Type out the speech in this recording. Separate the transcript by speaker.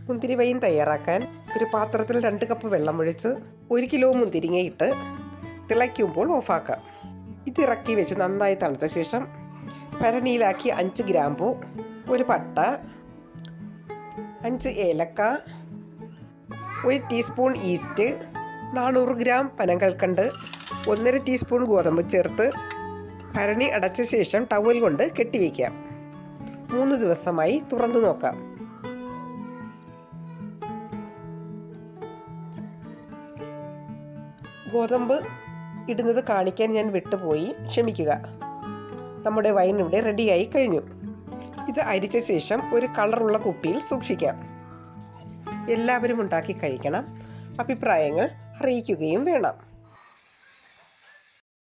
Speaker 1: മുന്തിരി വൈൻ തയ്യാറാക്കാൻ ഒരു പാത്രത്തിൽ രണ്ട് കപ്പ് വെള്ളം ഒഴിച്ച് ഒരു കിലോ മുന്തിരിങ്ങ ഇട്ട് തിളയ്ക്കുമ്പോൾ ഓഫാക്കാം ഇത് ഇറക്കി വെച്ച് നന്നായി തണുത്ത ശേഷം ഭരണിയിലാക്കി അഞ്ച് ഗ്രാമ്പു ഒരു പട്ട അഞ്ച് ഏലക്ക ഒരു ടീസ്പൂൺ ഈസ്റ്റ് നാനൂറ് ഗ്രാം പനങ്കൽക്കണ്ട് ഒന്നര ടീസ്പൂൺ ഗോതമ്പ് ചേർത്ത് ഭരണി അടച്ച ശേഷം ടവൽ കൊണ്ട് കെട്ടിവയ്ക്കാം മൂന്ന് ദിവസമായി തുറന്നു നോക്കാം ഗോതമ്പ് ഇടുന്നത് കാണിക്കാൻ ഞാൻ വിട്ടുപോയി ക്ഷമിക്കുക നമ്മുടെ വൈൻ ഇവിടെ റെഡിയായി കഴിഞ്ഞു ഇത് അരിച്ച ശേഷം ഒരു കളറുള്ള കുപ്പിയിൽ സൂക്ഷിക്കാം എല്ലാവരും ഉണ്ടാക്കി കഴിക്കണം അഭിപ്രായങ്ങൾ അറിയിക്കുകയും വേണം